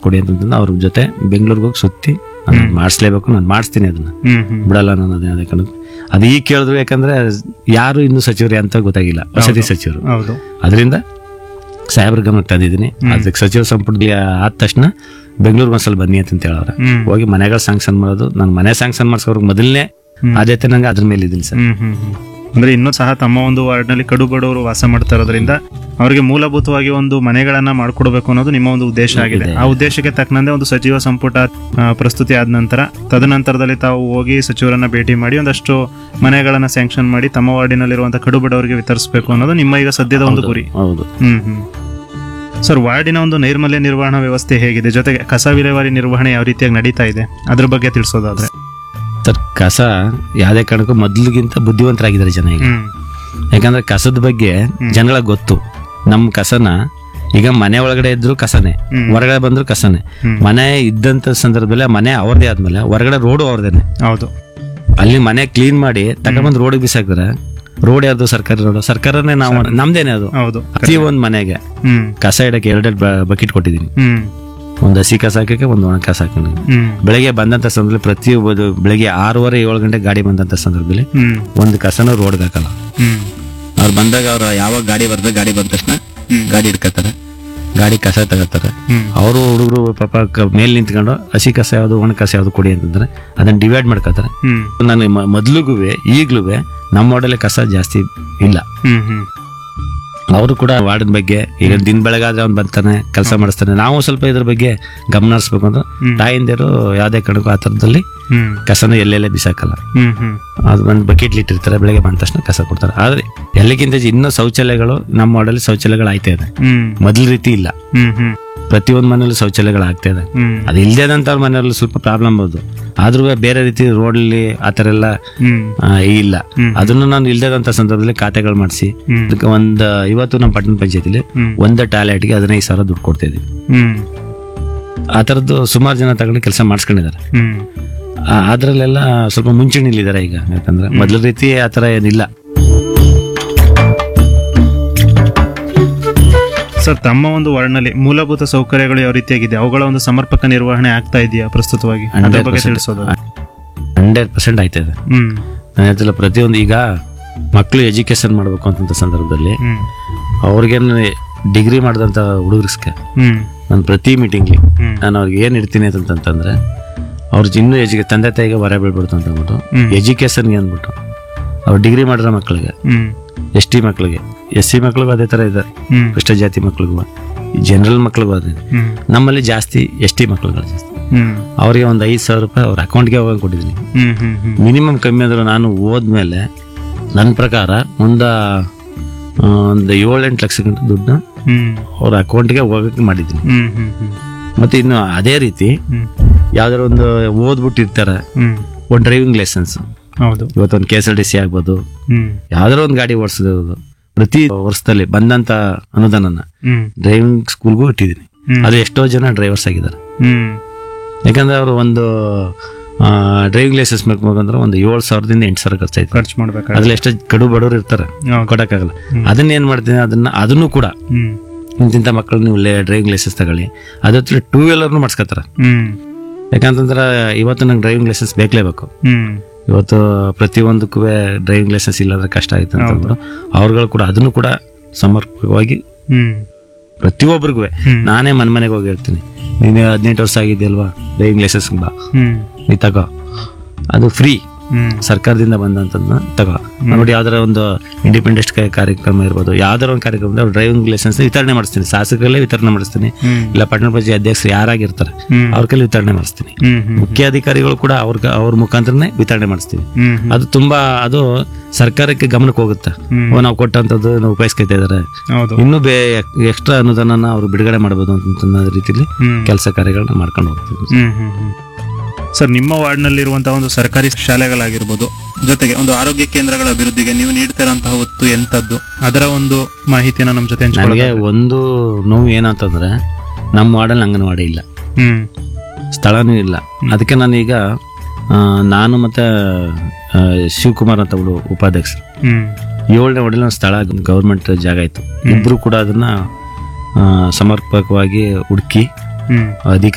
ಕೊಡಿ ಅಂತಂದ್ರೆ ಅವ್ರ ಜೊತೆ ಬೆಂಗಳೂರಿಗೆ ಹೋಗಿ ಸುತ್ತಿ ನಾನು ಮಾಡಿಸ್ಲೇಬೇಕು ನಾನು ಮಾಡಿಸ್ತೀನಿ ಅದನ್ನ ಹ್ಮ್ ಹ್ಮ್ ಬಿಡಲ್ಲ ನಾನು ಅದೇ ಅದಕ್ಕೆ ಅದು ಈಗ ಕೇಳಿದ್ರು ಯಾಕಂದ್ರೆ ಯಾರು ಇನ್ನು ಸಚಿವರು ಅಂತ ಗೊತ್ತಾಗಿಲ್ಲ ವಸತಿ ಸಚಿವರು ಹೌದು ಅದರಿಂದ ಸಾಹೇಬ್ರ ಗಮನಕ್ಕೆ ತಂದಿದ್ದೀನಿ ಅದಕ್ಕೆ ಸಚಿವ ಸಂಪುಟದಲ್ಲಿ ಆದ ತಕ್ಷಣ ಬೆಂಗಳೂರು ಒಂದ್ಸಲ ಬನ್ನಿ ಅಂತ ಹೇಳವ್ರೆ ಹ್ಮ್ ಹೋಗಿ ಮನೆಗಳು ಸ್ಯಾಂಕ್ಷನ್ ಮಾಡೋದು ನಾನು ಮನೆ ಸ್ಯಾಂಕ್ಷನ್ ಮಾಡ್ಸೋರ್ಗೆ ಮೊದಲನೇ ಆದ್ಯತೆ ನಂಗೆ ಅದ್ರ ಮೇಲೆ ಇದ್ದೀನಿ ಸರ್ ಹ್ಮ್ ಹ್ಮ್ ಹ್ಮ್. ಅಂದ್ರೆ ಇನ್ನೂ ಸಹ ತಮ್ಮ ಒಂದು ವಾರ್ಡ್ನಲ್ಲಿ ಕಡು ಬಡವರು ವಾಸ ಮಾಡ್ತಾ ಇರೋದ್ರಿಂದ ಅವರಿಗೆ ಮೂಲಭೂತವಾಗಿ ಒಂದು ಮನೆಗಳನ್ನ ಮಾಡ್ಕೊಡ್ಬೇಕು ಅನ್ನೋದು ನಿಮ್ಮ ಒಂದು ಉದ್ದೇಶ ಆಗಿದೆ ಆ ಉದ್ದೇಶಕ್ಕೆ ತಕ್ಕನಂತೆ ಒಂದು ಸಚಿವ ಸಂಪುಟ ಆ, ಪ್ರಸ್ತುತಿ ಆದ ನಂತರ ತದನಂತರದಲ್ಲಿ ತಾವು ಹೋಗಿ ಸಚಿವರನ್ನ ಭೇಟಿ ಮಾಡಿ ಒಂದಷ್ಟು ಮನೆಗಳನ್ನ ಸ್ಯಾಂಕ್ಷನ್ ಮಾಡಿ ತಮ್ಮ ವಾರ್ಡಿನಲ್ಲಿರುವಂತಹ ಕಡು ಬಡವರಿಗೆ ವಿತರಿಸಬೇಕು ಅನ್ನೋದು ನಿಮ್ಮ ಈಗ ಸದ್ಯದ ಒಂದು ಗುರಿ ಹೌದು ಹ್ಮ್ ಹ್ಮ್ ಸರ್ ವಾರ್ಡಿನ ಒಂದು ನೈರ್ಮಲ್ಯ ನಿರ್ವಹಣಾ ವ್ಯವಸ್ಥೆ ಹೇಗಿದೆ ಜೊತೆಗೆ ಕಸ ವಿಲೇವಾರಿ ನಿರ್ವಹಣೆ ಯಾವ ರೀತಿಯಾಗಿ ನಡೀತಾ ಇದೆ ಅದ್ರ ಬಗ್ಗೆ ತಿಳಿಸೋದಾದ್ರೆ ಸರ್ ಕಸ ಯಾವುದೇ ಕಾರಣಕ್ಕೂ ಮೊದಲಿಗಿಂತ ಬುದ್ಧಿವಂತರಾಗಿದ್ದಾರೆ ಜನ ಈಗ ಹ್ಮ್ ಯಾಕಂದ್ರೆ ಕಸದ ಬಗ್ಗೆ ಜನಗಳಿಗೆ ಗೊತ್ತು ನಮ್ಮ ಕಸನ ಈಗ ಮನೆ ಒಳಗಡೆ ಇದ್ರು ಕಸನೇ ಹ್ಮ್. ಹೊರಗಡೆ ಬಂದ್ರು ಕಸನೇ ಹ್ಮ್. ಮನೆ ಇದ್ದಂತ ಸಂದರ್ಭದಲ್ಲಿ ಮನೆ ಅವ್ರದೇ ಆದ್ಮೇಲೆ ಹೊರಗಡೆ ರೋಡು ಅವ್ರದೇನೆ ಹೌದು ಅಲ್ಲಿ ಮನೆ ಕ್ಲೀನ್ ಮಾಡಿ ತಗೊಂಡ್ಬಂದು ರೋಡಿಗೆ ಬಿಸಾಕ್ತಾರೆ ರೋಡ್ ಯಾರ್ದು ಸರ್ಕಾರಿ ರೋಡ್ ಸರ್ಕಾರನೇ ನಾವು ನಮ್ದೇನೆ ಅದು ಹೌದು ಪ್ರತಿ ಒಂದ್ ಮನೆಗೆ ಹ್ಮ್ ಕಸ ಇಡಕ್ಕೆ ಎರಡೆರಡು ಬಕೆಟ್ ಕೊಟ್ಟಿದ್ದೀನಿ ಹ್ಮ್ ಒಂದು ಹಸಿ ಕಸ ಹಾಕಕ್ಕೆ ಒಂದು ಒಣ ಕಸ ಹಾಕೊಂಡಿದ್ದೀನಿ ಹ್ಮ್ ಬೆಳಗ್ಗೆ ಬಂದಂತ ಸಂದರ್ಭದಲ್ಲಿ ಪ್ರತಿಯೊಬ್ಬದು ಬೆಳಗ್ಗೆ ಆರೂವರೆ ಏಳು ಗಂಟೆ ಗಾಡಿ ಬಂದಂತ ಸಂದರ್ಭದಲ್ಲಿ ಹ್ಮ್ ಒಂದು ಕಸನೂ ರೋಡ್ಗೆ ಹಾಕಲ್ಲ ಹ್ಮ್ ಅವ್ರು ಬಂದಾಗ ಅವ್ರು ಯಾವಾಗ ಗಾಡಿ ಬರ್ತದೆ ಗಾಡಿ ಬಂದ ತಕ್ಷಣ ಗಾಡಿ ಹಿಡ್ಕತಾರೆ ಗಾಡಿ ಕಸ ತಗೋತಾರೆ ಹ್ಮ್ ಅವರು ಹುಡುಗರು ಪಾಪ ಕ- ಮೇಲ್ ನಿಂತ್ಕೊಂಡು ಹಸಿ ಕಸ ಯಾವುದು ಒಣ ಕಸ ಯಾವುದು ಕೊಡಿ ಅಂತಂದ್ರೆ ಅದನ್ನ ಡಿವೈಡ್ ಮಾಡ್ಕೋತಾರೆ ಹ್ಮ್ ನಾನು ಮೊದಲಿಗೂ ಈಗ್ಲೂ ನಮ್ಮ ಮಾಡಲೇ ಕಸ ಜಾಸ್ತಿ ಇಲ್ಲ ಹ್ಮ್ ಹ್ಮ್ ಅವರು ಕೂಡ ವಾರ್ಡನ್ ಬಗ್ಗೆ ಈಗ ದಿನ ಬೆಳಗಾದ್ರೆ ಅವ್ನು ಬರ್ತಾನೆ ಕೆಲಸ ಮಾಡಿಸ್ತಾನೆ ನಾವು ಸ್ವಲ್ಪ ಇದ್ರ ಬಗ್ಗೆ ಗಮನ ಹರಿಸ್ಬೇಕು ಅಂತ ಹ್ಮ್. ತಾಯಿಂದಿರು ಯಾವುದೇ ಕಾರಣಕ್ಕೂ ಆ ಥರದಲ್ಲಿ ಹ್ಮ್ ಕಸನ ಎಲ್ಲೆಲ್ಲೇ ಬಿಸಾಕಲ್ಲ ಹ್ಮ್ ಹ್ಮ್ ಅದು ಒಂದು ಬಕೆಟ್ ಇಟ್ಟಿರ್ತಾರೆ ಬೆಳಗ್ಗೆ ಬಂದ ತಕ್ಷಣ ಕಸ ಕೊಡ್ತಾರೆ ಆದ್ರೆ ಎಲ್ಲಕ್ಕಿಂತ ಹೆಚ್ಚು ಇನ್ನೂ ಶೌಚಾಲಯಗಳು ನಮ್ಮ ಮಾಡಲ್ಲಿ ಶೌಚಾಲಯಗಳು ಆಯ್ತಾ ಇದೆ ಹ್ಮ್ ಮೊದಲ ರೀತಿ ಇಲ್ಲ ಹ್ಮ್ ಹ್ಮ್ ಪ್ರತಿಯೊಂದು ಮನೇಲಿ ಶೌಚಾಲಯಗಳು ಆಗ್ತಾ ಇದೆ ಹ್ಮ್ ಅದು ಇಲ್ದೇದಂತವ್ರ ಮನೆಯಲ್ಲಿ ಸ್ವಲ್ಪ ಪ್ರಾಬ್ಲಮ್ ಹೌದು ಆದ್ರೂ ಬೇರೆ ರೀತಿ ರೋಡಲ್ಲಿ ಆ ಥರ ಎಲ್ಲ ಹ್ಮ್ ಆ, ಇಲ್ಲ ಹ್ಮ್. ಅದನ್ನು ನಾನು ಇಲ್ದೇದಂತ ಸಂದರ್ಭದಲ್ಲಿ ಖಾತೆಗಳು ಮಾಡಿಸಿ ಹ್ಮ್ ಅದಕ್ಕೆ ಒಂದು ಇವತ್ತು ನಮ್ಮ ಪಟ್ಟಣ ಪಂಚಾಯತಿಲಿ ಹ್ಮ್ ಒಂದು ಟಾಯ್ಲೆಟ್ಗೆ ಹದಿನೈದು ಸಾವಿರ ದುಡ್ಡು ಕೊಡ್ತಾ ಇದೀವಿ ಹ್ಮ್ ಆ ಥರದ್ದು ಸುಮಾರು ಜನ ತಗೊಂಡು ಕೆಲಸ ಮಾಡಿಸ್ಕೊಂಡಿದ್ದಾರೆ ಹ್ಮ್ ಆ- ಅದ್ರಲ್ಲೆಲ್ಲ ಸ್ವಲ್ಪ ಮುಂಚೂಣಿಲಿದ್ದಾರೆ ಈಗ ಯಾಕಂದ್ರೆ ಮೊದಲ ರೀತಿ ಆ ಥರ ಏನಿಲ್ಲ ಸರ್ ತಮ್ಮ ಒಂದು ವಾರ್ಡ್ನಲ್ಲಿ ಮೂಲಭೂತ ಸೌಕರ್ಯಗಳು ಯಾವ ರೀತಿಯಾಗಿದೆ ಅವುಗಳ ಒಂದು ಸಮರ್ಪಕ ನಿರ್ವಹಣೆ ಆಗ್ತಾ ಇದೆಯಾ ಪ್ರಸ್ತುತವಾಗಿ ಅದ್ರ ಬಗ್ಗೆ ತಿಳಿಸೋದು ಹಂಡ್ರೆಡ್ ಪರ್ಸೆಂಟ್ ಆಯ್ತಾ ಇದೆ ಹ್ಮ್ ನಾನು ಹೇಳ್ತಿಲ್ಲ ಪ್ರತಿಯೊಂದು ಈಗ ಮಕ್ಕಳು ಎಜುಕೇಶನ್ ಮಾಡಬೇಕು ಅಂತಂತ ಸಂದರ್ಭದಲ್ಲಿ ಹ್ಮ್ ಅವ್ರಿಗೇನು ಡಿಗ್ರಿ ಮಾಡಿದಂಥ ಹುಡುಗರ್ಸ್ಗೆ ಹ್ಮ್ ನಾನು ಪ್ರತಿ ಮೀಟಿಂಗ್ಲಿ ಹ್ಮ್ ನಾನು ಅವ್ರಿಗೆ ಏನು ಇಡ್ತೀನಿ ಅಂತಂತಂದ್ರೆ ಅವ್ರ ಇನ್ನೂ ಎಜುಕೆ ತಂದೆ ತಾಯಿಗೆ ಹೊರ ಬೀಳ್ಬಿಡ್ತು ಅಂತ ಅಂದ್ಬಿಟ್ಟು ಹ್ಮ್. ಎಜುಕೇಶನ್ಗೆ ಅಂದ್ಬಿಟ್ಟು ಅವ್ರು ಡಿಗ್ರಿ ಮಾಡಿರೋ ಮಕ್ಕಳಿಗೆ ಹ್ಮ್ ಎಸ್ ಟಿ ಮಕ್ಕಳಿಗೆ ಎಸ್ ಸಿ ಮಕ್ಳಿಗೂ ಅದೇ ಥರ ಇದೆ ಹ್ಮ್ ಇಷ್ಟ ಜಾತಿ ಮಕ್ಳಿಗೂ ಜನರಲ್ ಮಕ್ಳಿಗೂ ಅದೇ ಹ್ಮ್ ನಮ್ಮಲ್ಲಿ ಜಾಸ್ತಿ ಎಸ್ ಟಿ ಮಕ್ಳುಗಳು ಜಾಸ್ತಿ ಹ್ಮ್ ಅವರಿಗೆ ಒಂದು ಐದು ಸಾವಿರ ರೂಪಾಯಿ ಅವ್ರ ಅಕೌಂಟ್ಗೆ ಹೋಗಂಗೆ ಕೊಟ್ಟಿದ್ದೀನಿ ಹ್ಮ್ ಹ್ಮ್ ಹ್ಮ್ ಮಿನಿಮಮ್ ಕಮ್ಮಿ ಅಂದ್ರೆ ನಾನು ಹೋದ್ಮೇಲೆ ನನ್ನ ಪ್ರಕಾರ ಒಂದು ಆ, ಒಂದು ಏಳೆಂಟು ಲಕ್ಷ ಗಂಟೆ ದುಡ್ಡನ್ನ ಹ್ಮ್ ಅವ್ರ ಅಕೌಂಟ್ಗೆ ಹೋಗಕ್ಕೆ ಮಾಡಿದ್ದೀನಿ ಹ್ಮ್ ಹ್ಮ್ ಹ್ಮ್ ಮತ್ತೆ ಇನ್ನು ಅದೇ ರೀತಿ ಹ್ಮ್ ಯಾವ್ದಾರ ಒಂದು ಓದ್ಬಿಟ್ಟಿರ್ತಾರೆ ಹ್ಮ್ ಒಂದು ಡ್ರೈವಿಂಗ್ ಲೈಸೆನ್ಸ್ ಹೌದು ಇವತ್ತೊಂದು K S R T C ಆಗ್ಬೋದು ಹ್ಮ್ ಯಾವ್ದಾರ ಒಂದು ಗಾಡಿ ಓಡಿಸೋದು ಪ್ರತಿ ವರ್ಷದಲ್ಲಿ ಬಂದಂತ ಅನುದಾನನ ಹ್ಮ್ ಡ್ರೈವಿಂಗ್ ಸ್ಕೂಲ್ಗೂ ಇಟ್ಟಿದ್ದೀನಿ ಹ್ಮ್. ಅದು ಎಷ್ಟೋ ಜನ ಡ್ರೈವರ್ಸ್ ಆಗಿದ್ದಾರೆ ಹ್ಮ್ ಯಾಕಂದ್ರೆ ಅವರು ಒಂದು ಡ್ರೈವಿಂಗ್ ಲೈಸೆನ್ಸ್ ಬೇಕಂದ್ರೆ ಒಂದು ಏಳು ಸಾವಿರದಿಂದ ಎಂಟು ಸಾವಿರ ಖರ್ಚಾಯ್ತು ಖರ್ಚು ಮಾಡ್ಬೇಕಾದ್ರೆ ಅದ್ರಲ್ಲಿ ಎಷ್ಟೋ ಕಡು ಬಡವರು ಇರ್ತಾರೆ ಹೌದು. ಕೊಡಕ್ಕಾಗಲ್ಲ ಅದನ್ನ ಏನ್ ಮಾಡ್ತೀನಿ ಅದನ್ನ ಅದನ್ನು ಕೂಡ ಹ್ಮ್ ಇಂತಿಂಥ ಮಕ್ಕಳು ನೀವು ಡ್ರೈವಿಂಗ್ ಲೈಸೆನ್ಸ್ ತಗೊಳ್ಳಿ ಅದ್ರ ಟೂ ವೀಲರ್ನು ಮಾಡಿಸ್ಕೊತಾರೆ ಹ್ಮ್ ಯಾಕಂತಂದ್ರೆ ಇವತ್ತು ನಂಗೆ ಡ್ರೈವಿಂಗ್ ಲೈಸೆನ್ಸ್ ಬೇಕಲೇಬೇಕು ಹ್ಮ್ ಇವತ್ತು ಪ್ರತಿಯೊಂದಕ್ಕೂ ಡ್ರೈವಿಂಗ್ ಲೈಸೆನ್ಸ್ ಇಲ್ಲಾಂದ್ರೆ ಕಷ್ಟ ಆಯ್ತು ಅಂತಂದ್ರು ಅವ್ರುಗಳು ಕೂಡ ಅದನ್ನು ಕೂಡ ಸಮರ್ಪಕವಾಗಿ ಹ್ಮ್ ಪ್ರತಿಯೊಬ್ಬರಿಗೂ ಹ್ಮ್. ನಾನೇ ಮನೆ ಮನೆಗೆ ಹೋಗಿ ಹೇಳ್ತೀನಿ ನೀನು ಹದಿನೆಂಟು ವರ್ಷ ಆಗಿದೆಯಲ್ವಾ ಡ್ರೈವಿಂಗ್ ಲೈಸೆನ್ಸ್ ಬಾ ಹ್ಮ್ ನೀ ತಗೋ ಅದು ಫ್ರೀ ಹ್ಮ್ ಸರ್ಕಾರದಿಂದ ಬಂದಂತದ್ನ ತಗೋ ನೋಡಿ ಯಾವ್ದಾರ ಒಂದು ಇಂಡಿಪೆಂಡೆನ್ಸ್ ಕಾರ್ಯಕ್ರಮ ಇರ್ಬೋದು ಯಾವ್ದಾರ ಒಂದು ಕಾರ್ಯಕ್ರಮದಲ್ಲಿ ಅವ್ರು ಡ್ರೈವಿಂಗ್ ಲೈಸೆನ್ಸ್ ವಿತರಣೆ ಮಾಡಿಸ್ತೀನಿ ಶಾಸಕರಲ್ಲೇ ವಿತರಣೆ ಮಾಡಿಸ್ತೀನಿ ಹ್ಮ್ ಇಲ್ಲ ಪಟ್ಟಣ ಪಂಚಾಯತ್ ಅಧ್ಯಕ್ಷರು ಯಾರಾಗಿರ್ತಾರೆ ಹ್ಮ್ ಅವ್ರ ಕೈಲಿ ವಿತರಣೆ ಮಾಡಿಸ್ತೀನಿ ಹ್ಮ್ ಹ್ಮ್ ಮುಖ್ಯ ಅಧಿಕಾರಿಗಳು ಕೂಡ ಅವ್ರ ಅವ್ರ ಮುಖಾಂತರನೇ ವಿತರಣೆ ಮಾಡಿಸ್ತೀವಿ ಹ್ಮ್ ಹ್ಮ್ ಅದು ತುಂಬಾ ಅದು ಸರ್ಕಾರಕ್ಕೆ ಗಮನಕ್ಕೆ ಹೋಗುತ್ತೆ ಹ್ಮ್. ಓ ನಾವು ಕೊಟ್ಟಂತದ್ದು ನಾವು ಉಪಯೋಗಿಸ್ಕೊತಾ ಇದಾರೆ ಹೌದು ಇನ್ನೂ ಬೇ ಎಕ್ಸ್ಟ್ರಾ ಅನುದಾನನ ಅವ್ರು ಬಿಡುಗಡೆ ಮಾಡ್ಬೋದು ಅಂತ ಅನ್ನೋ ರೀತಿಲಿ ಹ್ಮ್ ಕೆಲಸ ಕಾರ್ಯಗಳನ್ನ ಮಾಡ್ಕೊಂಡು ಹೋಗ್ತೀವಿ ಹ್ಮ್ ಹ್ಮ್ ಹ್ಮ್ ಸರ್ ನಿಮ್ಮ ವಾರ್ಡ್ನಲ್ಲಿರುವಂತಹ ಒಂದು ಸರ್ಕಾರಿ ಶಾಲೆಗಳಾಗಿರ್ಬೋದು ಜೊತೆಗೆ ಒಂದು ಆರೋಗ್ಯ ಕೇಂದ್ರಗಳ ಅಭಿವೃದ್ಧಿಗೆ ನೀವು ನೀಡ್ತಿರೋಂತಹ ಒತ್ತು ಎಂತದ್ದು ಅದರ ಒಂದು ಮಾಹಿತಿಯನ್ನು ನಮ್ಮ ಜೊತೆ ನನಗೆ ಹಂಚ್ಕೊಳ್ಳೋದು ಒಂದು ನೋವು ಏನಂತಂದ್ರೆ ನಮ್ಮ ವಾರ್ಡಲ್ಲಿ ಅಂಗನವಾಡಿ ಇಲ್ಲ ಹ್ಮ್ ಸ್ಥಳನೂ ಇಲ್ಲ ಅದಕ್ಕೆ ನಾನೀಗ ಆ, ನಾನು ಮತ್ತೆ ಆ, ಶಿವಕುಮಾರ್ ಅಂತ ಒಬ್ರು ಉಪಾಧ್ಯಕ್ಷರು ಹ್ಮ್ ಏಳನೇ ವಾರ್ಡಲ್ಲಿ ಒಂದು ಸ್ಥಳ ಗೌರ್ಮೆಂಟ್ ಜಾಗ ಇತ್ತು ಇಬ್ರು ಕೂಡ ಅದನ್ನ ಆ, ಸಮರ್ಪಕವಾಗಿ ಹುಡುಕಿ ಹ್ಮ್ ಅಧಿಕ